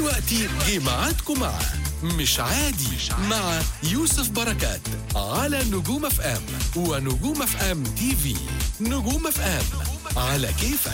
دلوقتي جه ميعادكم مع مش عادي مع يوسف بركات على نجوم اف ام ونجوم اف ام تي في نجوم اف ام على كيفك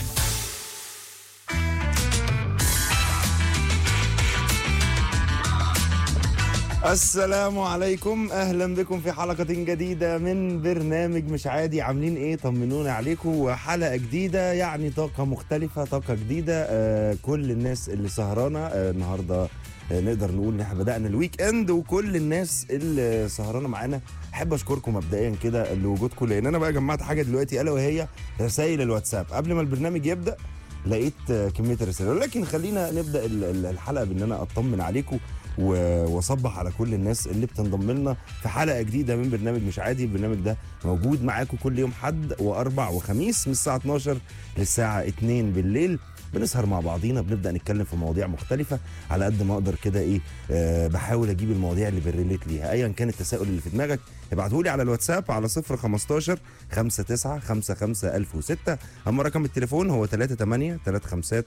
السلام عليكم اهلا بكم في حلقه جديده من برنامج مش عادي عاملين ايه طمنونا عليكم وحلقه جديده يعني طاقه مختلفه طاقه جديده آه كل الناس اللي سهرانه آه النهارده آه نقدر نقول ان احنا بدانا الويك اند وكل الناس اللي سهرانه معانا احب اشكركم مبدئيا كده لوجودكم لان انا بقى جمعت حاجه دلوقتي الا وهي رسائل الواتساب قبل ما البرنامج يبدا لقيت آه، كميه الرسائل ولكن خلينا نبدا ال- ال- الحلقه بان انا اطمن عليكم و- واصبح على كل الناس اللي بتنضم لنا في حلقه جديده من برنامج مش عادي البرنامج ده موجود معاكم كل يوم حد واربع وخميس من الساعه 12 للساعه 2 بالليل بنسهر مع بعضينا بنبدا نتكلم في مواضيع مختلفه على قد ما اقدر كده ايه أه بحاول اجيب المواضيع اللي بريليت ليها ايا كان التساؤل اللي في دماغك ابعته لي على الواتساب على 015 59 55 1006 اما رقم التليفون هو 38 35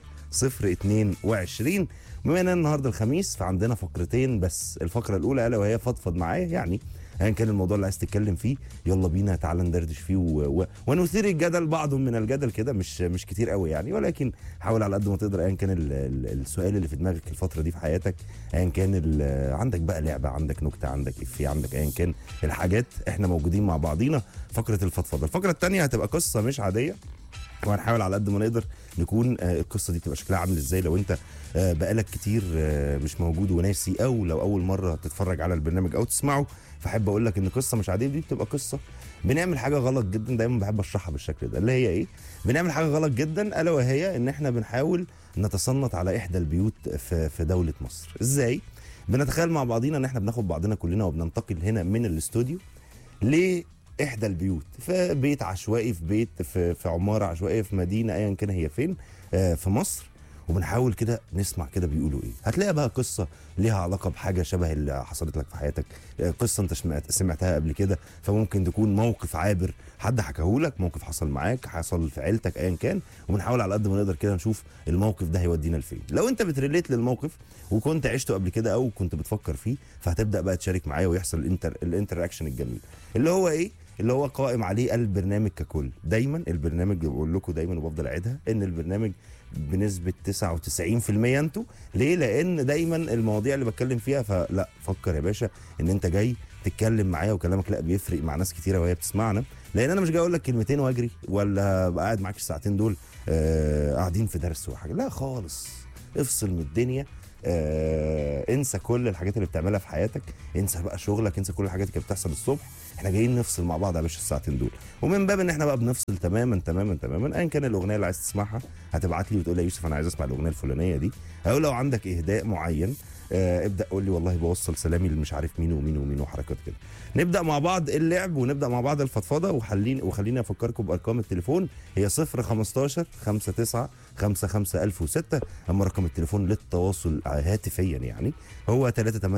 022 بما ان النهارده الخميس فعندنا فقرتين بس الفقره الاولى الا وهي فضفض معايا يعني ايا كان الموضوع اللي عايز تتكلم فيه يلا بينا تعالى ندردش فيه و... و... ونثير الجدل بعض من الجدل كده مش مش كتير قوي يعني ولكن حاول على قد ما تقدر ايا كان ال... ال... السؤال اللي في دماغك الفتره دي في حياتك ايا كان ال... عندك بقى لعبه عندك نكته عندك افيه عندك ايا كان الحاجات احنا موجودين مع بعضينا فقره الفضفضه الفقره الثانيه هتبقى قصه مش عاديه وهنحاول على قد ما نقدر نكون آه، القصه دي تبقى شكلها عامل ازاي لو انت آه، بقالك كتير آه، مش موجود وناسي او لو اول مره تتفرج على البرنامج او تسمعه فاحب اقول لك ان قصه مش عاديه دي بتبقى قصه بنعمل حاجه غلط جدا دايما بحب اشرحها بالشكل ده اللي هي ايه بنعمل حاجه غلط جدا الا وهي ان احنا بنحاول نتسلط على احدى البيوت في في دوله مصر ازاي بنتخيل مع بعضينا ان احنا بناخد بعضنا كلنا وبننتقل هنا من الاستوديو لاحدى البيوت في بيت عشوائي في بيت في, في عماره عشوائيه في مدينه ايا كان هي فين آه، في مصر وبنحاول كده نسمع كده بيقولوا ايه هتلاقي بقى قصه ليها علاقه بحاجه شبه اللي حصلت لك في حياتك آه، قصه انت سمعت سمعتها قبل كده فممكن تكون موقف عابر حد حكاهولك موقف حصل معاك حصل في عيلتك ايا كان وبنحاول على قد ما نقدر كده نشوف الموقف ده هيودينا لفين لو انت بتريليت للموقف وكنت عشته قبل كده او كنت بتفكر فيه فهتبدا بقى تشارك معايا ويحصل الانتر الانتراكشن الجميل اللي هو ايه اللي هو قائم عليه البرنامج ككل دايما البرنامج بقول لكم دايما وبفضل اعيدها ان البرنامج بنسبه 99% انتوا ليه لان دايما المواضيع اللي بتكلم فيها فلا فكر يا باشا ان انت جاي تتكلم معايا وكلامك لا بيفرق مع ناس كتيره وهي بتسمعنا لان انا مش جاي اقول لك كلمتين واجري ولا ابقى قاعد معاك الساعتين دول آه قاعدين في درس وحاجه لا خالص افصل من الدنيا آه انسى كل الحاجات اللي بتعملها في حياتك انسى بقى شغلك انسى كل الحاجات اللي كانت بتحصل الصبح احنا جايين نفصل مع بعض يا باشا الساعتين دول ومن باب ان احنا بقى بنفصل تماما تماما تماما ايا كان الاغنيه اللي عايز تسمعها هتبعت لي وتقول لي يا يوسف انا عايز اسمع الاغنيه الفلانيه دي او لو عندك اهداء معين آه ابدا قول لي والله بوصل سلامي اللي مش عارف مين ومين ومين وحركات كده نبدا مع بعض اللعب ونبدا مع بعض الفضفضه وخليني وخليني افكركم بارقام التليفون هي 015 59 55006 اما رقم التليفون للتواصل هاتفيا يعني هو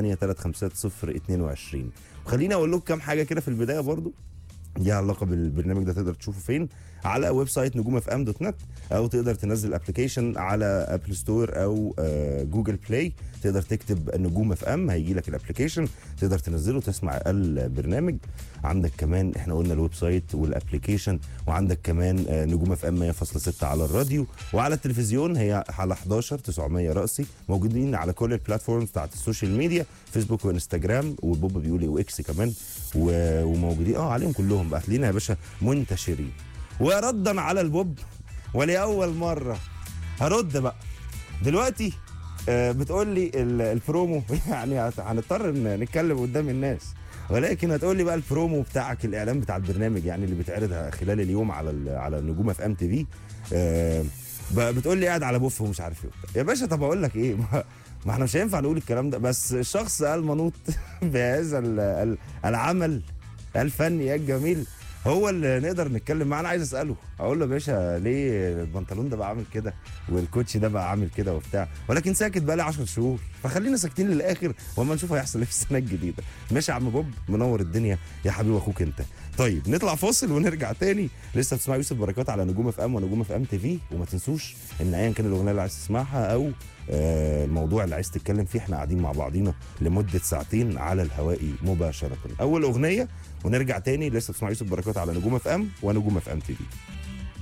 3835022 وخليني اقول لكم كام حاجه كده في البدايه برضو ليها علاقه بالبرنامج ده تقدر تشوفه فين على ويب سايت نجوم اف ام دوت نت او تقدر تنزل الابلكيشن على ابل ستور او آه، جوجل بلاي تقدر تكتب نجوم اف ام هيجي لك الابلكيشن تقدر تنزله تسمع البرنامج عندك كمان احنا قلنا الويب سايت والابلكيشن وعندك كمان آه، نجوم اف ام 100.6 على الراديو وعلى التلفزيون هي على 11 900 رأسي موجودين على كل البلاتفورمز بتاعت السوشيال ميديا فيسبوك وانستجرام وبوب بيقول لي واكس كمان و- وموجودين اه عليهم كلهم بقى هتلاقينا يا باشا منتشرين وردا على البوب ولاول مره هرد بقى دلوقتي آه، بتقول لي ال- البرومو يعني هت- هنضطر إن نتكلم قدام الناس ولكن هتقول لي بقى البرومو بتاعك الاعلان بتاع البرنامج يعني اللي بيتعرض خلال اليوم على ال- على النجوم اف ام تي في آه، ب- بتقول لي قاعد على بوف ومش عارف ايه وبتاع. يا باشا طب اقول لك ايه ما- ما احنا مش هينفع نقول الكلام ده بس الشخص المنوط بهذا ال- ال- العمل الفني الجميل هو اللي نقدر نتكلم معاه انا عايز اساله اقول له يا باشا ليه البنطلون ده بقى عامل كده والكوتشي ده بقى عامل كده وبتاع ولكن ساكت بقى لي 10 شهور فخلينا ساكتين للاخر واما نشوف هيحصل ايه في السنه الجديده ماشي يا عم بوب منور الدنيا يا حبيب اخوك انت طيب نطلع فاصل ونرجع تاني لسه بتسمع يوسف بركات على نجوم اف ام ونجوم اف ام تي في وما تنسوش ان ايا كان الاغنيه اللي عايز تسمعها او آه، الموضوع اللي عايز تتكلم فيه احنا قاعدين مع بعضينا لمده ساعتين على الهواء مباشره اول اغنيه ونرجع تاني لسه بتسمع يوسف بركات على نجوم اف ام ونجوم اف ام تي في